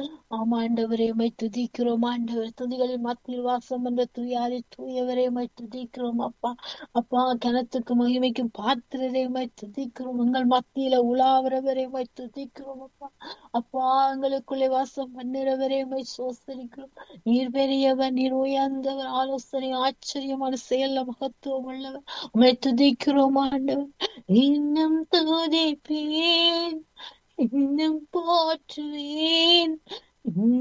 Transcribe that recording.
ஆமா ஆண்டவரே உம்மை துதிக்கிறோம் ஆண்டவர் துதிகளின் மத்தியில் வாசம் என்ற துயாரி தூயவரே உம்மை துதிக்கிறோம் அப்பா அப்பா கனத்துக்கு மகிமைக்கும் பாத்திரரை உம்மை துதிக்கிறோம் எங்கள் மத்தியில உலாவுறவரை உம்மை துதிக்கிறோம் அப்பா அப்பா எங்களுக்குள்ளே வாசம் பண்ணுறவரே உம்மை சோசரிக்கிறோம் நீர் பெரியவர் நீர் உயர்ந்தவர் ஆலோசனை ஆச்சரியமான செயல்ல மகத்துவம் உள்ளவர் உம்மை துதிக்கிறோம் ஆண்டவர் இன்னும் துதிப்பேன் இன்னும் போற்றுவேன் இன்னும்